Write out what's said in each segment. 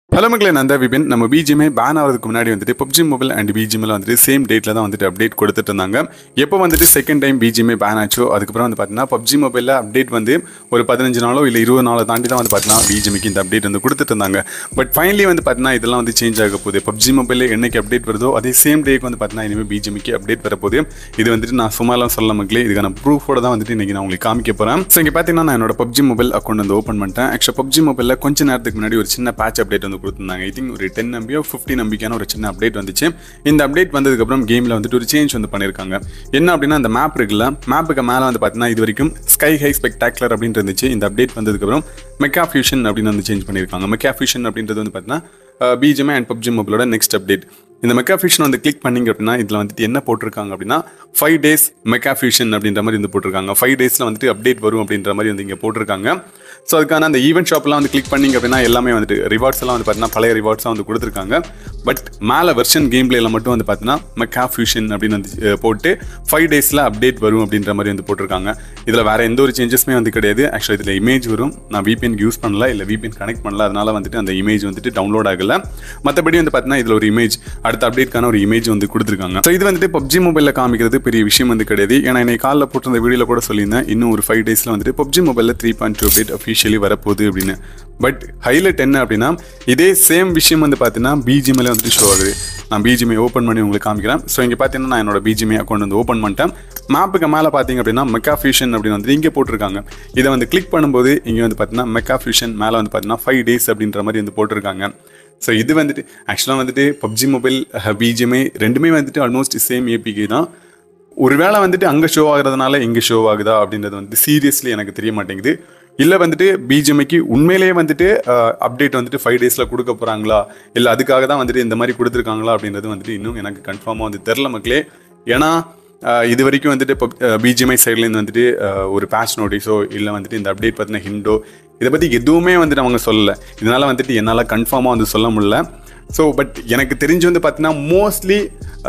hello மக்களே நான் தான் விபின் நம்ம பிஜிஎம்ஐ பேன் ஆகிறதுக்கு முன்னாடி வந்துட்டு பப்ஜி மொபைல் அண்ட் பிஜிஎம்ல வந்துட்டு சேம் டேட்டில் தான் வந்துட்டு அப்டேட் கொடுத்துட்டு இருந்தாங்க எப்போ வந்துட்டு செகண்ட் டைம் பிஜிஎம்ஐ பேன் ஆச்சோ அதுக்கப்புறம் வந்து பார்த்தீங்கன்னா பப்ஜி மொபைலில் அப்டேட் வந்து ஒரு பதினஞ்சு நாளோ இல்லை இருபது நாளோ தாண்டி தான் வந்து பார்த்தீங்கன்னா பிஜிஎம்க்கு இந்த அப்டேட் வந்து கொடுத்துட்டு இருந்தாங்க பட் ஃபைனலி வந்து பார்த்தீங்கன்னா இதெல்லாம் வந்து சேஞ்ச் ஆக போகுது பப்ஜி மொபைலில் என்னைக்கு அப்டேட் வருதோ அதே சேம் டேக்கு வந்து பார்த்தீங்கன்னா இனிமேல் பிஜிஎம்க்கு அப்டேட் வரப்போகுது இது வந்துட்டு நான் சும்மாலாம் சொல்ல மக்களே இதுக்கான ப்ரூஃபோட தான் வந்துட்டு இன்னைக்கு நான் உங்களுக்கு காமிக்க போகிறேன் ஸோ இங்கே பார்த்தீங்கன்னா நான் என்னோட பப்ஜி மொபைல் அக்கௌண்ட் வந்து ஓப்பன் பண்ணிட்டேன் ஆக்சுவலாக பப்ஜி மொபைலில் கொஞ்ச நேரத்துக்கு முன்னாடி ஒரு சின்ன பேட்ச் அப்டேட் வந்து கொடுத்துருந்தாங்க ஐ திங்க் ஒரு டென் நம்பியோ ஃபிஃப்டின் நம்பிக்கான ஒரு சின்ன அப்டேட் வந்துச்சு இந்த அப்டேட் வந்ததுக்கப்புறம் கேமில் வந்துட்டு ஒரு சேஞ்ச் வந்து பண்ணியிருக்காங்க என்ன அப்படின்னா அந்த மேப் இருக்குல்ல மேப்புக்கு மேலே வந்து பார்த்தீங்கன்னா இது வரைக்கும் ஸ்கை ஹை ஸ்பெக்டாக்லர் அப்படின்ட்டு இருந்துச்சு இந்த அப்டேட் வந்ததுக்கப்புறம் மெக்கா ஃபியூஷன் அப்படின்னு வந்து சேஞ்ச் பண்ணியிருக்காங்க மெக்கா ஃபியூஷன் அப்படின்றது வந்து பார்த்தீங்கன்னா பிஜிஎம் அண்ட் பப்ஜி மொபைலோட நெக்ஸ்ட் அப்டேட் இந்த மெக்கா ஃபியூஷன் வந்து கிளிக் பண்ணிங்க அப்படின்னா இதில் வந்துட்டு என்ன போட்டிருக்காங்க அப்படின்னா ஃபைவ் டேஸ் மெக்கா ஃபியூஷன் அப்படின்ற மாதிரி வந்து போட்டிருக்காங்க ஃபைவ் டேஸில் வந்துட்டு அப்டேட் வரும் அப்படின்ற மாதிரி வந்து இங்கே போட்டிருக்காங்க ஸோ அதுக்கான அந்த ஈவெண்ட் ஷாப்லாம் வந்து கிளிக் பண்ணிங்க அப்படின்னா எல்லாமே வந்துட்டு ரிவார்ட்ஸ் எல்லாம் வந்து பார்த்தீங்கன்னா பழைய ரிவார்ட்ஸாக வந்து கொடுத்துருக்காங்க பட் மேலே வெர்ஷன் கேம் பிளேல மட்டும் வந்து பார்த்தீங்கன்னா மெக்கா ஃபியூஷன் அப்படின்னு வந்து அஹ், போட்டு ஃபைவ் டேஸில் அப்டேட் வரும் அப்படின்ற மாதிரி வந்து போட்டிருக்காங்க இதில் வேற எந்த ஒரு சேஞ்சஸுமே வந்து கிடையாது ஆக்சுவலாக இதில் இமேஜ் வரும் நான் VPN யூஸ் பண்ணல இல்லை VPN கனெக்ட் பண்ணல அதனால வந்துட்டு அந்த இமேஜ் வந்துட்டு டவுன்லோட் ஆகல மற்றபடி வந்து பார்த்தீங்கன்னா இதில் ஒரு இமேஜ் அடுத்த அப்டேட்கான ஒரு இமேஜ் வந்து கொடுத்துருக்காங்க ஸோ இது வந்துட்டு பப்ஜி மொபைலில் காமிக்கிறது பெரிய விஷயம் வந்து கிடையாது ஏன்னா இன்னைக்கு காலைல போட்டிருந்த வீடியோவில் கூட சொல்லியிருந்தேன் இன்னும் ஒரு ஃபைவ் டேஸில் வந்துட்டு பப்ஜி மொபைலில் three point two update officially வரப்போகுது அப்படின்னு பட் ஹைலைட் என்ன அப்படின்னா இதே சேம் விஷயம் வந்து பார்த்தீங்கன்னா பிஜிஎம்ல வந்துட்டு ஷோ ஆகுது நான் பிஜிஎம்ஐ ஓப்பன் பண்ணி உங்களுக்கு காமிக்கிறேன் ஸோ இங்கே பார்த்தீங்கன்னா நான் என்னோட பிஜிஎம்ஐ அக்கௌண்ட் வந்து ஓப்பன் பண்ணிட்டேன் மேப்புக்கு மேலே பார்த்தீங்க அப்படின்னா மெக்கா ஃபியூஷன் அப்படின்னு வந்துட்டு இங்கே போட்டிருக்காங்க இதை வந்து கிளிக் பண்ணும்போது இங்கே வந்து பார்த்தீங்கன்னா மெக்கா ஃபியூஷன் மேலே வந்து பார்த்தீங்கன்னா ஃபைவ் டேஸ் அப்படின்ற மாதிரி வந்து போட்டிருக்காங்க ஸோ இது வந்துட்டு ஆக்சுவலாக வந்துட்டு பப்ஜி மொபைல் பிஜிஎம்ஐ ரெண்டுமே வந்துட்டு ஆல்மோஸ்ட் சேம் ஏபிகே தான் ஒருவேளை வந்துட்டு அங்கே ஷோ ஆகுறதுனால இங்கே ஷோ ஆகுதா அப்படின்றது வந்து சீரியஸ்லி எனக்கு தெரிய மாட்டேங்குது இல்லை வந்துட்டு பிஜிஎம்ஐக்கு உண்மையிலேயே வந்துட்டு அப்டேட் வந்துட்டு ஃபைவ் டேஸில் கொடுக்க போகிறாங்களா இல்லை அதுக்காக தான் வந்துட்டு இந்த மாதிரி கொடுத்துருக்காங்களா அப்படின்றது வந்துட்டு இன்னும் எனக்கு கன்ஃபார்மாக வந்து தெரில மக்களே ஏன்னா ஆஹ் இது வரைக்கும் வந்துட்டு இப்போ பிஜிஎம்ஐ சைட்லேருந்து வந்துட்டு ஆஹ் ஒரு பேட்ச் நோட்டீஸோ இல்லை வந்துட்டு இந்த அப்டேட் பற்றின ஹிண்டோ இதை பற்றி எதுவுமே வந்துட்டு அவங்க சொல்லலை இதனால் வந்துட்டு என்னால் கன்ஃபார்மாக வந்து சொல்ல முடியல ஸோ பட் எனக்கு தெரிஞ்சு வந்து பார்த்தீங்கன்னா மோஸ்ட்லி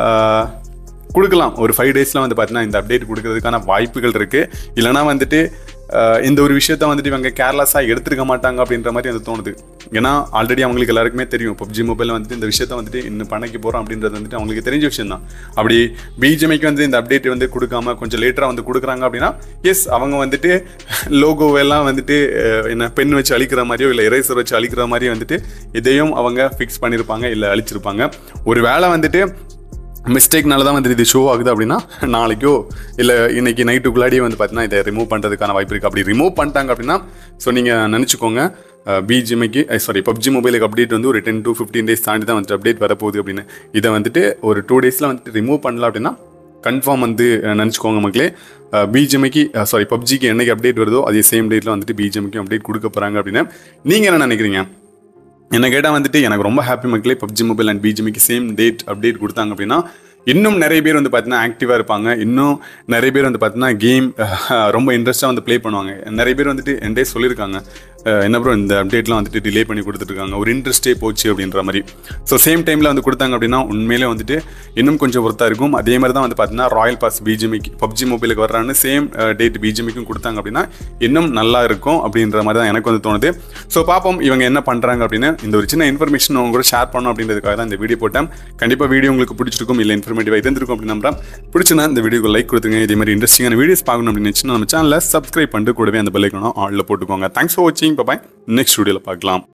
கொடுக்கலாம் ஒரு ஃபைவ் டேஸில் வந்து பார்த்தீங்கன்னா இந்த அப்டேட் கொடுக்கறதுக்கான வாய்ப்புகள் இருக்குது இல்லைனா வந்துட்டு ஆஹ் இந்த ஒரு விஷயத்த வந்துட்டு இவங்க கேர்லெஸ்ஸாக எடுத்துருக்க மாட்டாங்க அப்படின்ற மாதிரி எனக்கு தோணுது ஏன்னா ஆல்ரெடி அவங்களுக்கு எல்லாருக்குமே தெரியும் பப்ஜி மொபைல் வந்துட்டு இந்த விஷயத்த வந்துட்டு இன்னும் பண்ணைக்கு போகிறோம் அப்படின்றது வந்துட்டு அவங்களுக்கு தெரிஞ்ச விஷயம் தான் அப்படி பிஜிஎம்ஐக்கு வந்து இந்த அப்டேட் வந்து கொடுக்காம கொஞ்சம் லேட்டராக வந்து கொடுக்குறாங்க அப்படின்னா எஸ் அவங்க வந்துட்டு லோகோவெல்லாம் வந்துட்டு அஹ், என்ன பென் வச்சு அழிக்கிற மாதிரியோ இல்லை எரேசர் வச்சு அழிக்கிற மாதிரியோ வந்துட்டு இதையும் அவங்க ஃபிக்ஸ் பண்ணியிருப்பாங்க இல்லை அழிச்சிருப்பாங்க ஒரு வேளை வந்துட்டு மிஸ்டேக்னால தான் வந்து இது ஷோ ஆகுது அப்படின்னா நாளைக்கோ இல்லை இன்னைக்கு நைட்டுக்குள்ளாடியே வந்து பார்த்தீங்கன்னா இதை ரிமூவ் பண்ணுறதுக்கான வாய்ப்பு இருக்குது அப்படி ரிமூவ் பண்ணிட்டாங்க அப்படின்னா ஸோ நீங்கள் நினச்சிக்கோங்க பிஜிஎம்ஐக்கு சாரி பப்ஜி மொபைலுக்கு அப்டேட் வந்து ஒரு டென் to ஃபிஃப்டீன் டேஸ் தாண்டி தான் வந்துட்டு அப்டேட் வரப்போகுது அப்படின்னு இதை வந்துட்டு ஒரு டூ டேஸில் வந்துட்டு ரிமூவ் பண்ணல அப்படின்னா கன்ஃபார்ம் வந்து அஹ், நினச்சிக்கோங்க மக்களே பிஜிஎம்ஐக்கு சாரி பப்ஜிக்கு என்னைக்கு அப்டேட் வருதோ அதே சேம் டேட்டில் வந்துட்டு பிஜிஎம்க்கு அப்டேட் கொடுக்க போகிறாங்க அப்படின்னு நீங்கள் என்ன நினைக்கிறீங்க என்ன கேட்டால் வந்துட்டு எனக்கு ரொம்ப ஹாப்பி மக்களே பப்ஜி மொபைல் அண்ட் பிஜிமிக்கு சேம் டேட் அப்டேட் கொடுத்தாங்க அப்படின்னா இன்னும் நிறைய பேர் வந்து பார்த்தீங்கன்னா ஆக்டிவாக இருப்பாங்க இன்னும் நிறைய பேர் வந்து பார்த்தீங்கன்னா கேம் ரொம்ப இன்ட்ரெஸ்ட்டாக வந்து ப்ளே பண்ணுவாங்க நிறைய பேர் வந்துட்டு என்டே சொல்லியிருக்காங்க அஹ், என்ன ப்ரோ இந்த அப்டேட்லாம் வந்துட்டு டிலே பண்ணி கொடுத்துட்ருக்காங்க ஒரு இன்ட்ரெஸ்டே போச்சு அப்படின்ற மாதிரி ஸோ சேம் டைமில் வந்து கொடுத்தாங்க அப்படின்னா உண்மையிலே வந்துட்டு இன்னும் கொஞ்சம் ஒர்த்தாக இருக்கும் அதே மாதிரி தான் வந்து பார்த்தீங்கன்னா ராயல் பாஸ் பிஜிமிக்கு பப்ஜி மொபைலுக்கு வர்றான்னு சேம் டேட் பிஜிமிக்கும் கொடுத்தாங்க அப்படின்னா இன்னும் நல்லா இருக்கும் அப்படின்ற மாதிரி தான் எனக்கு வந்து தோணுது ஸோ பார்ப்போம் இவங்க என்ன பண்ணுறாங்க அப்படின்னு இந்த ஒரு சின்ன இன்ஃபர்மேஷன் அவங்க கூட ஷேர் பண்ணணும் அப்படின்றதுக்காக தான் இந்த வீடியோ போட்டேன் கண்டிப்பாக வீடியோ உங்களுக்கு பிடிச்சிருக்கும் இல்லை இன்ஃபர்மேட்டிவாக இருந்திருக்கும் அப்படின்னு நம்புறேன் பிடிச்சினா இந்த வீடியோக்கு லைக் கொடுத்துங்க இதே மாதிரி இன்ட்ரெஸ்டிங்கான வீடியோஸ் பார்க்கணும் அப்படின்னு நினச்சினா நம்ம சேனலில் சப்ஸ்கிரைப் பண்ணிட்டு கூடவே அந்த பெல்லைக்கணும் ஆளில் போட்டுக்கோங்க தேங்க்ஸ் ஃபார் வாட்சிங் பாய் நெக்ஸ்ட் வீடியோவில் பார்க்கலாம்